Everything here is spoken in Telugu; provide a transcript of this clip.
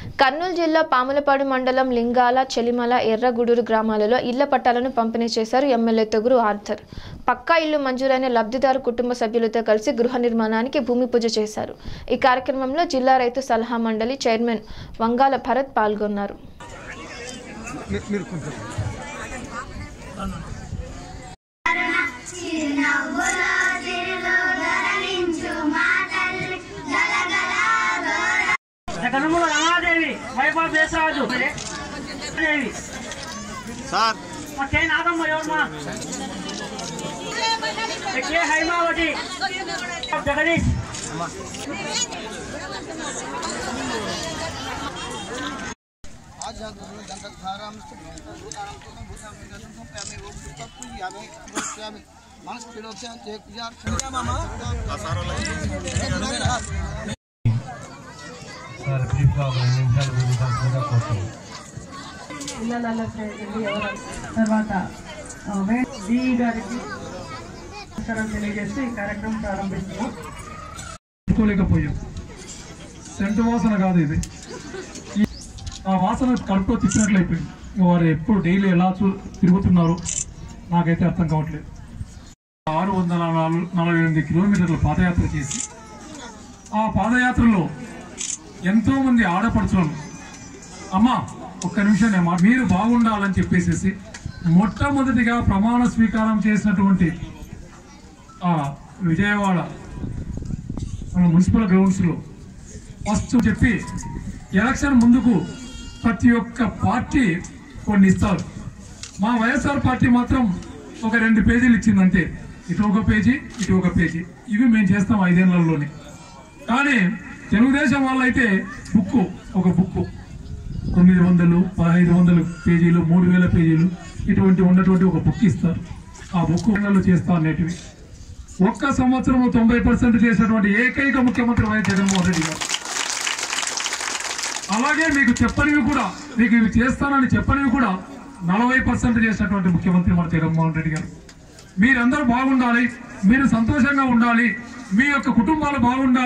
కర్నూలు జిల్లా పాములపాడు మండలం లింగాల చెలిమల ఎర్రగూడూరు గ్రామాలలో ఇళ్ల పట్టాలను పంపిణీ చేశారు ఎమ్మెల్యే తొగురు ఆర్థర్ పక్కా ఇల్లు మంజూరైన లబ్ధిదారు కుటుంబ సభ్యులతో కలిసి గృహ నిర్మాణానికి భూమి పూజ చేశారు ఈ కార్యక్రమంలో జిల్లా రైతు సలహా మండలి చైర్మన్ వంగాల భరత్ పాల్గొన్నారు మీ- మీరు కొంచెం జగన్మూల రమాదేవి వైభవ దేశరాజు దేవి సార్ కే నాగమ్మ ఎవరమ్మా కే హైమావతి జగదీష్ आज जागरूक दंतधारां भूतानां कृतं भूतां विगतं समर्पयामि ओम दुर्गा पूजयामि समर्पयामि मानस पिलोक्ष्य ते पूजार क्षणिका मामा సార్ బ్రీఫ్గా ఒక రెండు నిమిషాలు గురించాల్సిందిగా కోరుతున్నాను పిల్లల తర్వాత ఆ, వే- డిఈ గారికి నమస్కారం తెలియజేస్తూ ఈ కార్యక్రమం ప్రారంభిస్తున్నాం పెట్టుకోలేకపోయాం సెంటు వాసన కాదు ఇది ఈ- ఆ వాసన కడుపులో తిప్పినట్లు అయిపోయింది ఇక వారు ఎప్పుడు డైలీ ఎలా చూ తిరుగుతున్నారు నాకైతే అర్థం కావట్లేదు ఆరు వందల నాలుగు నలభై ఎనిమిది కిలోమీటర్ల పాదయాత్ర చేసి ఆ పాదయాత్రలో ఎంతో మంది ఆడపడుచులను అమ్మా ఒక్క నిమిషం నేను మా- మీరు బాగుండాలని చెప్పేసేసి మొట్టమొదటిగా ప్రమాణ స్వీకారం చేసినటువంటి ఆ విజయవాడ మన మున్సిపల్ గ్రౌండ్స్ లో ఫస్ట్ చెప్పి ఎలక్షన్ ముందుకు ప్రతి ఒక్క పార్టీ కొన్ని ఇస్తారు మా వైఎస్ఆర్ పార్టీ మాత్రం ఒక రెండు పేజీలు ఇచ్చింది అంతే ఇటు ఒక పేజీ ఇటు ఒక పేజీ ఇవి మేము చేస్తాం ఐదేళ్లలోనే కానీ తెలుగుదేశం వాళ్ళైతే బుక్ ఒక బుక్ తొమ్మిది వందలు పదహైదు వందల పేజీలు మూడు వేల పేజీలు ఇటువంటి ఉన్నటువంటి ఒక బుక్ ఇస్తారు ఆ బుక్ నెలలో చేస్తా అనేటివి ఒక్క సంవత్సరం తొంభై పర్సెంట్ చేసినటువంటి ఏకైక ముఖ్యమంత్రి వైఎస్ జగన్మోహన్ రెడ్డి గారు అలాగే మీకు చెప్పనివి కూడా మీకు ఇవి చేస్తానని చెప్పనివి కూడా నలభై పర్సెంట్ చేసినటువంటి ముఖ్యమంత్రి మన జగన్మోహన్ రెడ్డి గారు మీరందరూ బాగుండాలి మీరు సంతోషంగా ఉండాలి మీ యొక్క కుటుంబాలు బాగుండాలి